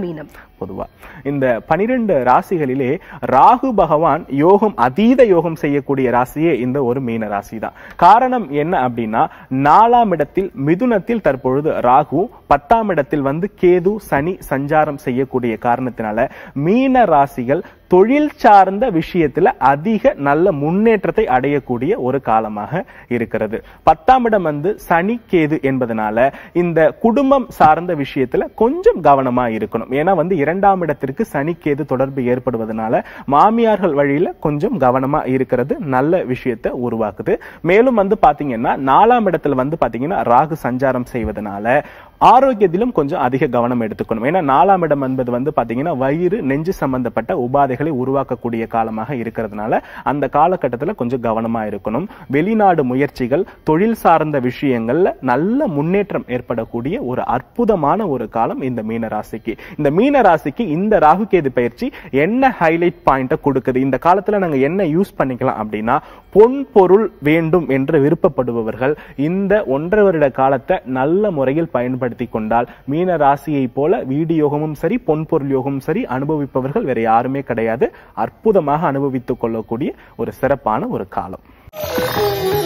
மீனம் பொதுவா இந்த பனிரெண்டு ராசிகளிலே ராகு பகவான் யோகம் அதீத யோகம் செய்யக்கூடிய ராசியே இந்த ஒரு மீன ராசி தான் காரணம் என்ன அப்படின்னா நாலாம் இடத்தில் மிதுனத்தில் தற்பொழுது ராகு பத்தாம் இடத்தில் வந்து கேது சனி சஞ்சாரம் செய்யக்கூடிய காரணத்தினால மீன ராசிகள் தொழில் சார்ந்த விஷயத்துல அதிக நல்ல முன்னேற்றத்தை அடையக்கூடிய ஒரு காலமாக இருக்கிறது பத்தாம் இடம் வந்து சனி கேது என்பதனால இந்த குடும்பம் சார்ந்த விஷயத்துல கொஞ்சம் கவனமா இருக்கணும் ஏன்னா வந்து இரண்டாம் இடத்திற்கு சனி கேது தொடர்பு ஏற்படுவதனால மாமியார்கள் வழியில கொஞ்சம் கவனமா இருக்கிறது நல்ல விஷயத்தை உருவாக்குது மேலும் வந்து பாத்தீங்கன்னா நாலாம் இடத்துல வந்து பாத்தீங்கன்னா ராகு சஞ்சாரம் செய்வதனால ஆரோக்கியத்திலும் கொஞ்சம் அதிக கவனம் எடுத்துக்கணும் ஏன்னா நாலாம் இடம் என்பது வந்து பாத்தீங்கன்னா வயிறு நெஞ்சு சம்பந்தப்பட்ட உபாதைகளை உருவாக்கக்கூடிய காலமாக இருக்கிறதுனால அந்த காலகட்டத்துல கொஞ்சம் கவனமா இருக்கணும் வெளிநாடு முயற்சிகள் தொழில் சார்ந்த விஷயங்கள்ல நல்ல முன்னேற்றம் ஏற்படக்கூடிய ஒரு அற்புதமான ஒரு காலம் இந்த மீன ராசிக்கு இந்த மீன ராசிக்கு இந்த ராகுகேது பயிற்சி என்ன ஹைலைட் பாயிண்ட கொடுக்குது இந்த காலத்துல நாங்க என்ன யூஸ் பண்ணிக்கலாம் அப்படின்னா பொன் பொருள் வேண்டும் என்று விருப்பப்படுபவர்கள் இந்த ஒன்றரை வருட காலத்தை நல்ல முறையில் பயன்படுத்தி கொண்டால் மீன ராசியை போல வீடு யோகமும் சரி பொன் பொருள் யோகமும் சரி அனுபவிப்பவர்கள் வேற யாருமே கிடையாது அற்புதமாக அனுபவித்துக் கொள்ளக்கூடிய ஒரு சிறப்பான ஒரு காலம்